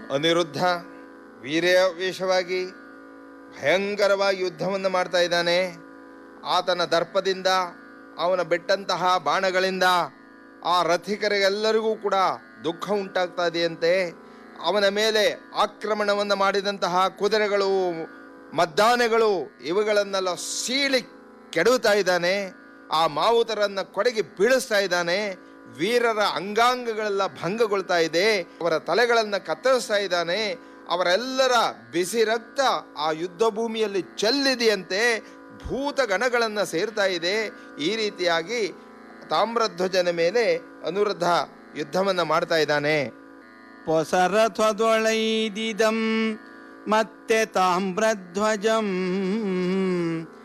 ಅನಿರುದ್ಧ ವೀರ್ಯವೇಶವಾಗಿ ಭಯಂಕರವಾಗಿ ಯುದ್ಧವನ್ನು ಮಾಡ್ತಾ ಇದ್ದಾನೆ ಆತನ ದರ್ಪದಿಂದ ಅವನ ಬೆಟ್ಟಂತಹ ಬಾಣಗಳಿಂದ ಆ ರಥಿಕರಿಗೆಲ್ಲರಿಗೂ ಕೂಡ ದುಃಖ ಉಂಟಾಗ್ತಾ ಇದೆಯಂತೆ ಅವನ ಮೇಲೆ ಆಕ್ರಮಣವನ್ನು ಮಾಡಿದಂತಹ ಕುದುರೆಗಳು ಮದ್ದಾನೆಗಳು ಇವುಗಳನ್ನೆಲ್ಲ ಸೀಳಿ ಕೆಡುತ್ತಾ ಇದ್ದಾನೆ ಆ ಮಾವುತರನ್ನ ಕೊಡಗಿ ಬೀಳಿಸ್ತಾ ಇದ್ದಾನೆ ವೀರರ ಅಂಗಾಂಗಗಳೆಲ್ಲ ಭಂಗಗೊಳ್ತಾ ಇದೆ ಅವರ ತಲೆಗಳನ್ನ ಕತ್ತರಿಸ್ತಾ ಇದ್ದಾನೆ ಅವರೆಲ್ಲರ ಬಿಸಿ ರಕ್ತ ಆ ಯುದ್ಧ ಭೂಮಿಯಲ್ಲಿ ಚೆಲ್ಲಿದೆಯಂತೆ ಭೂತಗಣಗಳನ್ನು ಸೇರ್ತಾ ಇದೆ ಈ ರೀತಿಯಾಗಿ ತಾಮ್ರಧ್ವಜನ ಮೇಲೆ ಅನುರುದ್ಧ ಯುದ್ಧವನ್ನ ಮಾಡ್ತಾ ಇದ್ದಾನೆ ಪೊಸರಥ್ವದೊಳೈದಿದಂ ಮತ್ತೆ ತಾಮ್ರಧ್ವಜಂ